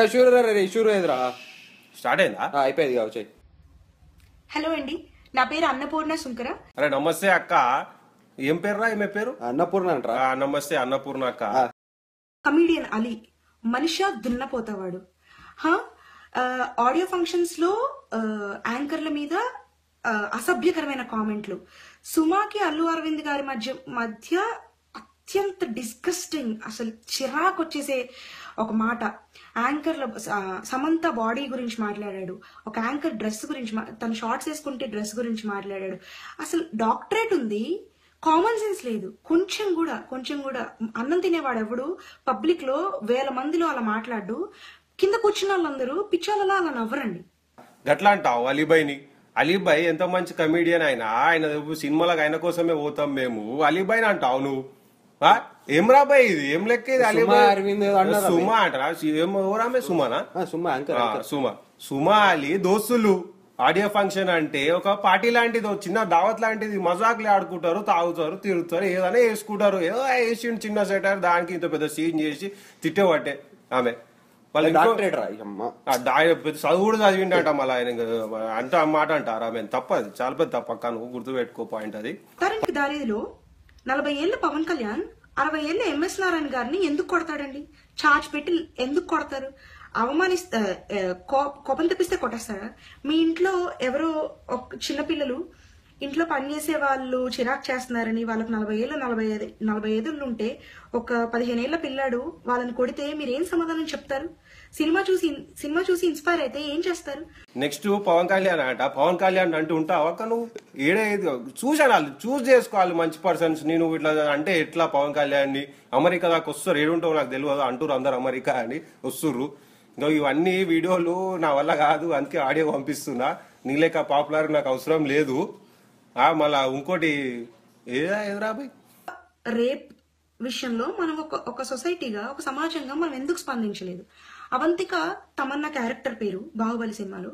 Sure రే sure ఎదురా start అయిందా అయిపోయింది కావచ్చు హలో అండి నా పేరు అన్నపూర్ణ సుంకర అరే నమస్తే అక్క ఏం పేరురా ఈమె పేరు అన్నపూర్ణ అంటారా ఆ, నమస్తే అన్నపూర్ణ అక్క కమీడియన్ అలీ మనిషా దున్నపోతావాడు హా? ఆ, ఆడియో ఫంక్షన్స్ లో ఆ, యాంకర్ల మీద ఆ, అసభ్యకరమైన కామెంట్లు సుమాకి అల్లు అరవింద్ గారి మధ్య మధ్య అత్యంత డిస్గస్టింగ్ అసలు చిరాకు వచ్చేసే ఒక మాట యాంకర్ల ఆ, సమంత బాడీ గురించి మాట్లాడాడు ఒక యాంకర్ డ్రెస్ గురించి మా- తను షార్ట్స్ వేసుకుంటే డ్రెస్ గురించి మాట్లాడాడు అసలు డాక్టరేట్ ఉంది కామన్ సెన్స్ లేదు కొంచెం కూడా కొంచెం కూడా అన్నం తినేవాడు ఎవడు పబ్లిక్ లో వేల మందిలో అలా మాట్లాడు కింద కూర్చున్న వాళ్ళందరూ పిచ్చోళ్ళలా అలా నవ్వరండి గట్లా అంటావు అలీబాయ్ని అలీబాయ్ ఎంత మంచి కమీడియన్ ఆయన ఆయన సినిమాలకు ఆయన కోసమే పోతాం మేము అలీబాయ్ని అంటావు నువ్వు ఆ? ఏం రాబాయ్ ఇది ఏం లెక్క ఇది సుమా అలీబాయ్ అరవింద్ ఏదో అన్నారా సుమా అంటారా ఏం ఎవరామే సుమానా ఆ, సుమ్మా యాంకర్ ఆ, యాంకర్. సుమా సుమా అలీ దోస్తులు ఆడియో ఫంక్షన్ అంటే ఒక పార్టీ లాంటిది ఒక చిన్న దావత్ లాంటిది మజాకులు ఆడుకుంటారు తాగుతారు తిరుగుతారు ఏదైనా వేసుకుంటారు ఏదో వేసి చిన్న సెటర్ దానికి ఇంత పెద్ద సీన్ చేసి తిట్టేవట్టే ఆమె వాళ్ళు ఇంకో- డాక్టరేట్ రా అమ్మ ఆ డా- ఆయన పెద్ద చదువు కూడా చదివిండట మళ్ళీ ఆయన ఇంకా అంటే ఆ మాట అంటారు ఆమె తప్పది చాలా పెద్ద తప్ప అక్క నువ్వు గుర్తు పెట్టుకో పాయింట్ అది తరంకి దారిలో నలభై ఏళ్ళ పవన్ కళ్యాణ్ అరవై ఏళ్ళ ఎంఎస్ నారాయణ గారిని ఎందుకు కొడతాడండి చార్జ్ పెట్టి ఎందుకు కొడతారు అవమానిస్తే ఆ, కో- కోపం తెప్పిస్తే కొట్టేస్తారా మీ ఇంట్లో ఎవరో ఒక చిన్నపిల్లలు ఇంట్లో పనిచేసే వాళ్ళు చిరాకు చేస్తున్నారని వాళ్ళకి నలభై ఏళ్ళు నలభై ఐదు నలభై ఐదుళ్ళు ఉంటే ఒక పదిహేను ఏళ్ల పిల్లాడు వాళ్ళని కొడితే మీరేం సమాధానం చెప్తారు సినిమా చూసి సినిమా చూసి ఇన్స్పైర్ అయితే ఏం చేస్తారు నెక్స్ట్ పవన్ కళ్యాణ్ అంట పవన్ కళ్యాణ్ అంటూ ఉంటావు అక్క నువ్వు ఏడే చూసాను వాళ్ళు చూస్ చేసుకోవాలి మంచి పర్సన్స్ నేను ఇట్లా అంటే ఎట్లా పవన్ కళ్యాణ్ ని అమెరికా దాకా వస్తారు ఏడుంటావు నాకు తెలియదు అంటారు అందరు అమెరికా అని వస్తుర్రు ఇంకా ఇవన్నీ వీడియోలు నా వల్ల కాదు అందుకే ఆడియో పంపిస్తున్నా నీ లెక్క పాపులర్ నాకు అవసరం లేదు ఆ మళ్ళా ఇంకోటి ఏదా ఎదురా బాయ్ రేప్ విషయంలో మనం ఒక ఒక సొసైటీగా ఒక సమాజంగా మనం ఎందుకు స్పందించలేదు అవంతిక తమన్నా క్యారెక్టర్ పేరు బాహుబలి సినిమాలో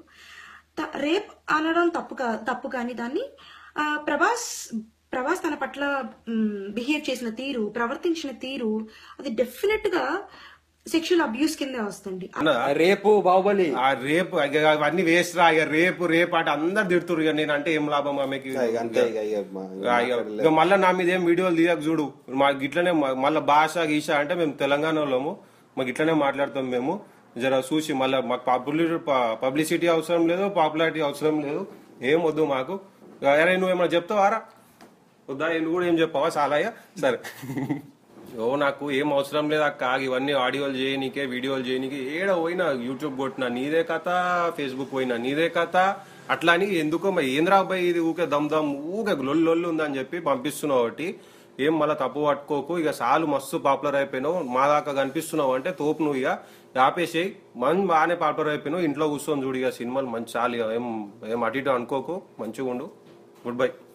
త- రేప్ అనడం తప్పు కా తప్పు కానీ దాన్ని ఆ, ప్రభాస్ ప్రభాస్ తన పట్ల బిహేవ్ చేసిన తీరు ప్రవర్తించిన తీరు అది డెఫినెట్ గా సెక్షువల్ అబ్యూస్ కిందే వస్తుంది అన్నదా రేపు బాహుబలి ఆ రేపు ఇక అవన్నీ వేస్ట్ రా ఇక రేపు రేపు అంటే అందరు తిడుతురు ఇక నేను అంటే ఏం లాభం ఆమెకి ఇక అంతే ఇక ఇక మా- ఆ, ఇక ఇక మళ్ళా నా మీద ఏం వీడియోలు తీయక చూడు మా ఇట్లనే మ- మళ్ళా భాష గీష అంటే మేము తెలంగాణ వాళ్ళము మాకు ఇట్లనే మాట్లాడతాం మేము జర చూసి మళ్ళీ మాకు పాపులర్ పబ్లిసిటీ అవసరం లేదు పాపులారిటీ అవసరం లేదు ఏం వద్దు మాకు ఇక అరే నువ్వు ఏమైనా చెప్తావారా వద్దా నువ్వు కూడా ఏం చెప్పావా చాలయ్యా సరే ఓ నాకు ఏం అవసరం లేదు అక్క ఇవన్నీ ఆడియోలు చేయనీకే వీడియోలు చేయనీకి ఏడ పోయినా యూట్యూబ్ కొట్టినా నీదే కథ ఫేస్బుక్ పోయినా నీదే కథ అట్లా అని ఎందుకో మరి ఏంద్రా అబ్బాయి ఇది ఊకే దమ్ దమ్ ఊకే లొల్లు లొల్లు ఉందని చెప్పి పంపిస్తున్నావు ఒకటి ఏం మళ్ళీ తప్పు పట్టుకోకు ఇక సాలు మస్తు పాపులర్ అయిపోయినావు మా దాకా కనిపిస్తున్నావు అంటే తోపు నువ్వు ఇక ఆపేసేయి మంచి బాగానే పాపులర్ అయిపోయినావు ఇంట్లో కూర్చొని చూడు ఇక సినిమాలు మంచి చాలు ఇక ఏం ఏం అటు ఇటు అనుకోకు మంచిగా ఉండు గుడ్ బై